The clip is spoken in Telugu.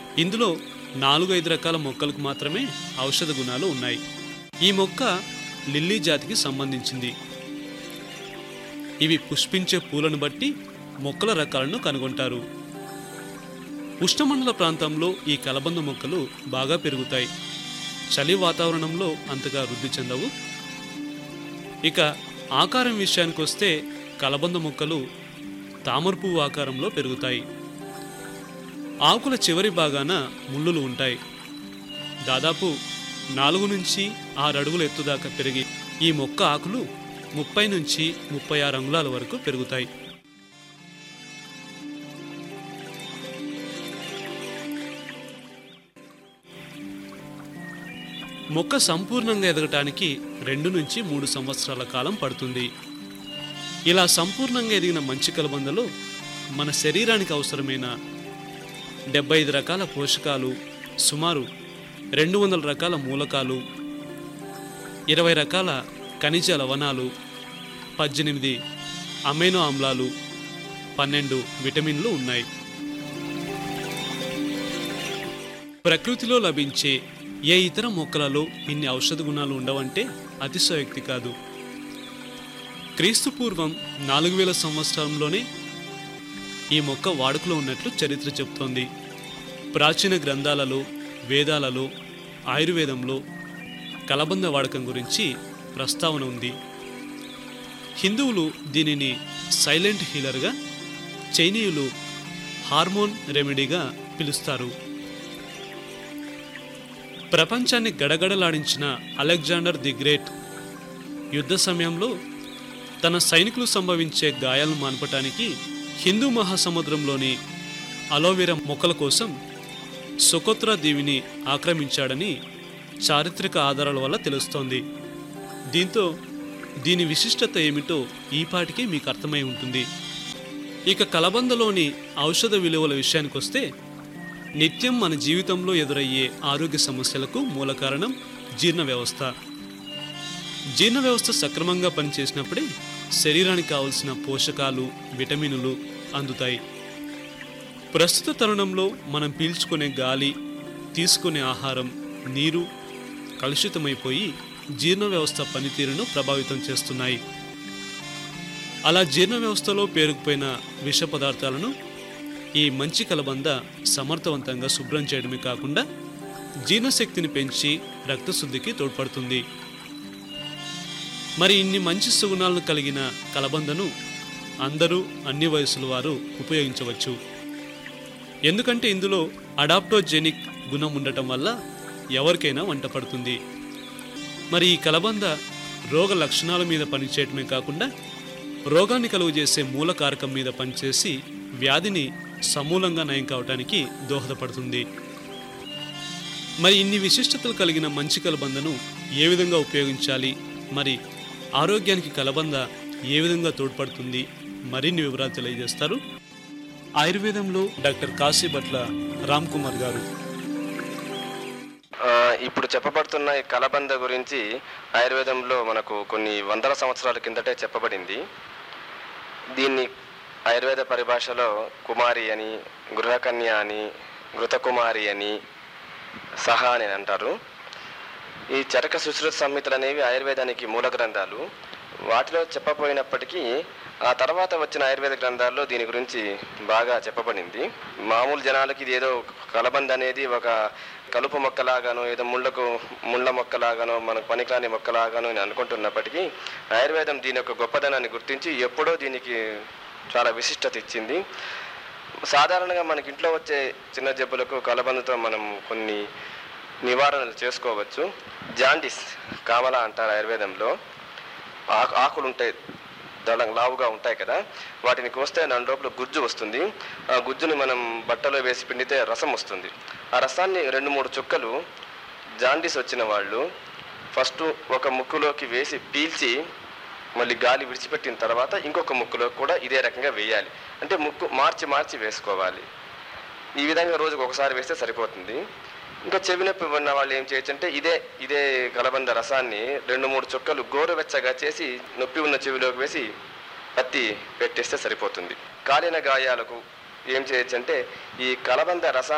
ఇందులో నాలుగు ఐదు రకాల మొక్కలకు మాత్రమే ఔషధ గుణాలు ఉన్నాయి ఈ మొక్క లిల్లీ జాతికి సంబంధించింది ఇవి పుష్పించే పూలను బట్టి మొక్కల రకాలను కనుగొంటారు ఉష్ణమండల ప్రాంతంలో ఈ కలబంద మొక్కలు బాగా పెరుగుతాయి చలి వాతావరణంలో అంతగా వృద్ధి చెందవు ఇక ఆకారం విషయానికి వస్తే కలబంద మొక్కలు తామర పువ్వు ఆకారంలో పెరుగుతాయి ఆకుల చివరి భాగాన ముళ్ళులు ఉంటాయి దాదాపు నాలుగు నుంచి ఆరు అడుగుల ఎత్తు దాకా పెరిగి ఈ మొక్క ఆకులు ముప్పై నుంచి ముప్పై ఆరు అంగుళాల వరకు పెరుగుతాయి మొక్క సంపూర్ణంగా ఎదగటానికి రెండు నుంచి మూడు సంవత్సరాల కాలం పడుతుంది ఇలా సంపూర్ణంగా ఎదిగిన మంచి కలబందలో మన శరీరానికి అవసరమైన డెబ్బై ఐదు రకాల పోషకాలు సుమారు రెండు వందల రకాల మూలకాలు ఇరవై రకాల ఖనిజ లవణాలు పద్దెనిమిది అమైనో ఆమ్లాలు పన్నెండు విటమిన్లు ఉన్నాయి ప్రకృతిలో లభించే ఏ ఇతర మొక్కలలో ఇన్ని ఔషధ గుణాలు ఉండవంటే అతిశయోక్తి కాదు క్రీస్తు పూర్వం నాలుగు వేల సంవత్సరంలోనే ఈ మొక్క వాడుకలో ఉన్నట్లు చరిత్ర చెబుతోంది ప్రాచీన గ్రంథాలలో వేదాలలో ఆయుర్వేదంలో కలబంద వాడకం గురించి ప్రస్తావన ఉంది హిందువులు దీనిని సైలెంట్ హీలర్గా చైనీయులు హార్మోన్ రెమెడీగా పిలుస్తారు ప్రపంచాన్ని గడగడలాడించిన అలెగ్జాండర్ ది గ్రేట్ యుద్ధ సమయంలో తన సైనికులు సంభవించే గాయాలను మాన్పటానికి హిందూ మహాసముద్రంలోని అలోవెరా మొక్కల కోసం సొకోత్రా దీవిని ఆక్రమించాడని చారిత్రక ఆధారాల వల్ల తెలుస్తోంది దీంతో దీని విశిష్టత ఏమిటో ఈపాటికే మీకు అర్థమై ఉంటుంది ఇక కలబందలోని ఔషధ విలువల విషయానికొస్తే నిత్యం మన జీవితంలో ఎదురయ్యే ఆరోగ్య సమస్యలకు మూల కారణం జీర్ణ వ్యవస్థ జీర్ణ వ్యవస్థ సక్రమంగా పనిచేసినప్పుడే శరీరానికి కావలసిన పోషకాలు విటమినులు అందుతాయి ప్రస్తుత తరుణంలో మనం పీల్చుకునే గాలి తీసుకునే ఆహారం నీరు కలుషితమైపోయి జీర్ణ వ్యవస్థ పనితీరును ప్రభావితం చేస్తున్నాయి అలా జీర్ణ వ్యవస్థలో పేరుకుపోయిన విష పదార్థాలను ఈ మంచి కలబంద సమర్థవంతంగా శుభ్రం చేయడమే కాకుండా జీర్ణశక్తిని పెంచి రక్తశుద్ధికి తోడ్పడుతుంది మరి ఇన్ని మంచి సుగుణాలను కలిగిన కలబందను అందరూ అన్ని వయసుల వారు ఉపయోగించవచ్చు ఎందుకంటే ఇందులో అడాప్టోజెనిక్ గుణం ఉండటం వల్ల ఎవరికైనా వంట పడుతుంది మరి ఈ కలబంద రోగ లక్షణాల మీద పనిచేయటమే కాకుండా రోగాన్ని కలుగజేసే మూలకారకం మీద పనిచేసి వ్యాధిని సమూలంగా నయం కావటానికి దోహదపడుతుంది మరి ఇన్ని విశిష్టతలు కలిగిన మంచి కలబందను ఏ విధంగా ఉపయోగించాలి మరి ఆరోగ్యానికి కలబంద ఏ విధంగా తోడ్పడుతుంది మరిన్ని వివరాలు తెలియజేస్తారు ఆయుర్వేదంలో డాక్టర్ కాశీభట్ల రామ్ కుమార్ గారు ఆ, ఇప్పుడు చెప్పబడుతున్న ఈ కలబంద గురించి ఆయుర్వేదంలో మనకు కొన్ని వందల సంవత్సరాల కిందటే చెప్పబడింది దీన్ని ఆయుర్వేద పరిభాషలో కుమారి అని గృహకన్య అని ఘృతకుమారి అని సహా అని అంటారు ఈ చరక సుశ్రుత సంహితలు అనేవి ఆయుర్వేదానికి మూల గ్రంథాలు వాటిలో చెప్పపోయినప్పటికీ ఆ తర్వాత వచ్చిన ఆయుర్వేద గ్రంథాల్లో దీని గురించి బాగా చెప్పబడింది మామూలు జనాలకి ఇది ఏదో కలబంద అనేది ఒక కలుపు మొక్కలాగానో ఏదో ముళ్ళకు ముళ్ళ మొక్కలాగానో మనకు పనికిరాని మొక్కలాగానో అని అనుకుంటున్నప్పటికీ ఆయుర్వేదం దీని యొక్క గొప్పదనాన్ని గుర్తించి ఎప్పుడో దీనికి చాలా విశిష్టత ఇచ్చింది సాధారణంగా మనకి ఇంట్లో వచ్చే చిన్న జబ్బులకు కలబందతో మనం కొన్ని నివారణలు చేసుకోవచ్చు జాండిస్ కామల అంటారు ఆయుర్వేదంలో ఆకు ఆకులు ఉంటాయి దళ లావుగా ఉంటాయి కదా వాటిని కోస్తే దాని లోపల గుజ్జు వస్తుంది ఆ గుజ్జుని మనం బట్టలో వేసి పిండితే రసం వస్తుంది ఆ రసాన్ని రెండు మూడు చుక్కలు జాండీస్ వచ్చిన వాళ్ళు ఫస్ట్ ఒక ముక్కులోకి వేసి పీల్చి మళ్ళీ గాలి విడిచిపెట్టిన తర్వాత ఇంకొక ముక్కులో కూడా ఇదే రకంగా వేయాలి అంటే ముక్కు మార్చి మార్చి వేసుకోవాలి ఈ విధంగా రోజుకు ఒకసారి వేస్తే సరిపోతుంది ఇంకా చెవి నొప్పి ఉన్న వాళ్ళు ఏం చేయొచ్చు అంటే ఇదే ఇదే కలబంద రసాన్ని రెండు మూడు చుక్కలు గోరువెచ్చగా చేసి నొప్పి ఉన్న చెవిలోకి వేసి పత్తి పెట్టేస్తే సరిపోతుంది కాలిన గాయాలకు ఏం చేయొచ్చు అంటే ఈ కలబంద రసాన్ని